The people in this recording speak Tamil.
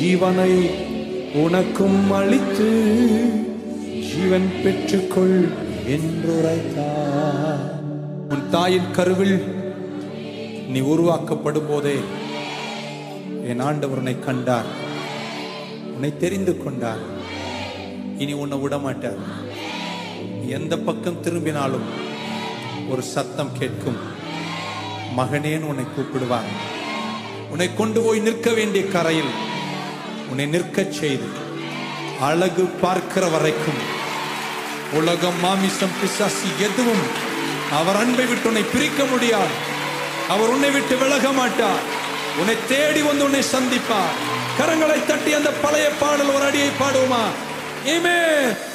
ஜீவனை உனக்கும் அளித்து ஜீவன் பெற்றுக்கொள் என்றுரைத்தார் உன் தாயின் கருவில் நீ உருவாக்கப்படும் போதே என் ஆண்டவர் உன்னை கண்டார் உன்னை தெரிந்து கொண்டார் இனி உன்னை விடமாட்டார் எந்த பக்கம் திரும்பினாலும் ஒரு சத்தம் கேட்கும் மகனேன்னு உன்னை கூப்பிடுவார் உன்னை கொண்டு போய் நிற்க வேண்டிய கரையில் உன்னை நிற்கச் செய்து அழகு பார்க்கிற வரைக்கும் உலகம் மாமிசம் பிசாசி எதுவும் அவர் அன்பை விட்டு உன்னை பிரிக்க முடியாது அவர் உன்னை விட்டு விலக மாட்டார் உன்னை தேடி வந்து உன்னை சந்திப்பார் கரங்களை தட்டி அந்த பழைய பாடல் ஒரு அடியை பாடுவோமா Amen.